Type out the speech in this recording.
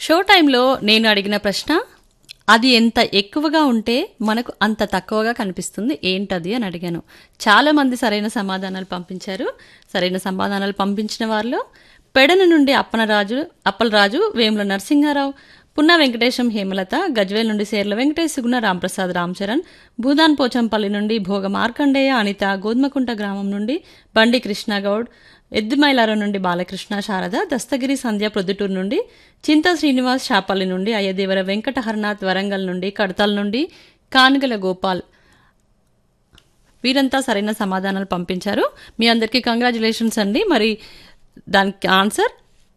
show టైంలో నేను అడిగిన ప్రశ్న అది ఎంత ఎక్కువగా ఉంటే మనకు అంత తక్కువగా కనిపిస్తుంది ఏంటది అని అడిగాను చాలా మంది సరైన సమాధానాలు పంపించారు సరైన సమాధానాలు పంపించిన వారిలో పెడన నుండి అప్పనరాజు అప్పలరాజు వేముల నరసింహారావు పున్నా వెంకటేశం హేమలత గజ్వేల్ నుండి సేర్ల వెంకటేష్ సుగుణ రాంప్రసాద్ రామ్చరణ్ భూదాన్ పోచంపల్లి నుండి భోగ మార్కండేయ అనిత గోధుమకుంట గ్రామం నుండి బండి కృష్ణగౌడ్ ఎద్దుమైలారం నుండి బాలకృష్ణ శారద దస్తగిరి సంధ్య ప్రొద్దుటూరు నుండి చింత శ్రీనివాస్ షాపల్లి నుండి అయ్యదేవర వెంకట హర్నాథ్ వరంగల్ నుండి కడతాల్ నుండి కానుగల గోపాల్ వీరంతా సరైన సమాధానాలు పంపించారు మీ అందరికీ కంగ్రాచులేషన్స్ అండి మరి దానికి ఆన్సర్